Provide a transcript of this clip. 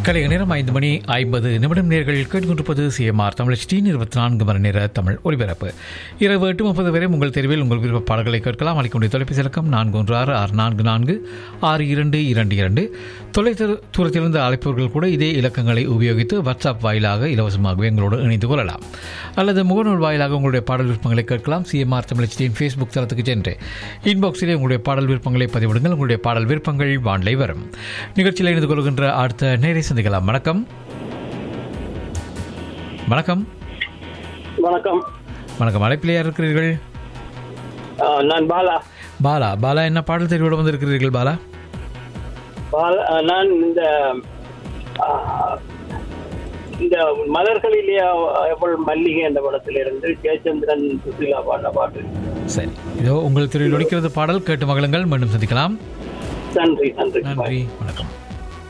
கலைய நேரம் ஐந்து மணி ஐம்பது நிமிடம் நேர்கள் கேட்டுக்கொண்டிருப்பது சிஎம்ஆர் தமிழ் ஸ்டீன் இருபத்தி நான்கு மணி நேர தமிழ் ஒலிபரப்பு இரவு எட்டு முப்பது வரை உங்கள் தெருவில் உங்கள் விருப்ப பாடல்களை கேட்கலாம் அளிக்கக்கூடிய தொலைபேசி இலக்கம் நான்கு ஒன்று ஆறு ஆறு நான்கு நான்கு ஆறு இரண்டு இரண்டு இரண்டு தொலைதூர தூரத்திலிருந்து அழைப்பவர்கள் கூட இதே இலக்கங்களை உபயோகித்து வாட்ஸ்அப் வாயிலாக இலவசமாகவே எங்களோடு இணைந்து கொள்ளலாம் அல்லது முகநூல் வாயிலாக உங்களுடைய பாடல் விருப்பங்களை கேட்கலாம் சிஎம்ஆர் தமிழ் ஸ்டீன் ஃபேஸ்புக் தளத்துக்கு சென்று இன்பாக்ஸிலே உங்களுடைய பாடல் விருப்பங்களை பதிவிடுங்கள் உங்களுடைய பாடல் விருப்பங்கள் வானிலை வரும் நிகழ்ச்சியில் இணைந்து கொள்கின்ற அடுத்த நேரை சந்திக்கலாம் வணக்கம் வணக்கம் வணக்கம் வணக்கம் அழைப்பில் யார் இருக்கிறீர்கள் ஆ, நான் பாலா பாலா பாலா என்ன பாடல் தெரிவிட வந்திருக்கிறீர்கள் பாலா பாலா ஆ, நான் இந்த ஆ, இந்த மலர்களிலே எவ்வளவு மல்லிகை என்ற படத்திலிருந்து ஜெயச்சந்திரன் சுசிலா பாடின பாட்டு சரி இதோ உங்கள் திரையில் ஒழிக்கிறது பாடல் கேட்டு மகளுங்கள் மீண்டும் சந்திக்கலாம் நன்றி நன்றி நன்றி வணக்கம்